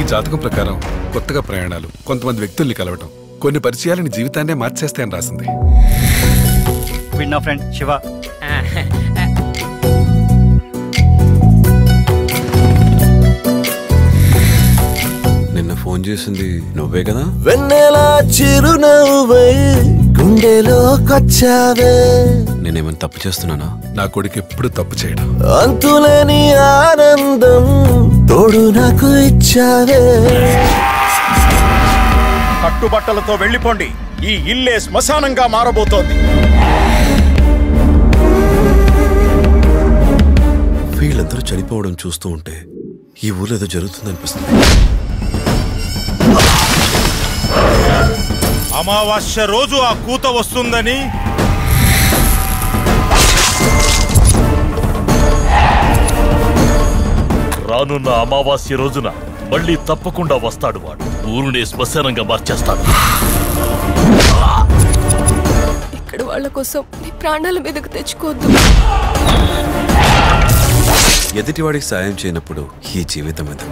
జాతకం ప్రకారం కొత్తగా ప్రయాణాలు కొంతమంది వ్యక్తుల్ని కలవటం కొన్ని పరిచయాలని జీవితాన్నే మార్చేస్తాయని రాసింది వీడు నా ఫ్రెండ్ శివ నిన్న ఫోన్ చేసింది నువ్వే కదా వెన్నెల చిరునవ్వై గుండెలోకొచ్చావే నేనేమైనా తప్పు చేస్తున్నానా నా కొడుకు ఎప్పుడు తప్పు చేయడం అంతులేని ఆనందం తోడు నాకు ఇచ్చావే కట్టుబట్టలతో వెళ్ళిపోండి ఈ ఇల్లే శ్మశానంగా మారబోతోంది వీళ్ళందరూ చనిపోవడం చూస్తూ ఉంటే ఈ ఊర్లో ఏదో జరుగుతుందనిపిస్తుంది అమావాస్య రోజు ఆ కూత వస్తుందని రానున్న అమావాస్య రోజున మళ్ళీ తప్పకుండా వస్తాడు వాడు ఊరునే శ్మశానంగా మార్చేస్తాడు ఇక్కడ వాళ్ళ కోసం నీ ప్రాణాల మీదకు తెచ్చుకోవద్దు ఎదుటివాడికి సాయం చేయనప్పుడు ఈ జీవితం ఎందుకు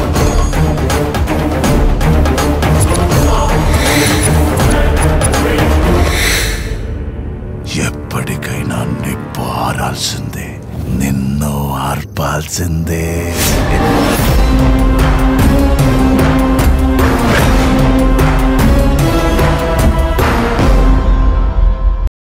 ఎప్పటికైనా నిప్పు ఆరాల్సిందే నిన్ను ఆర్పాల్సిందే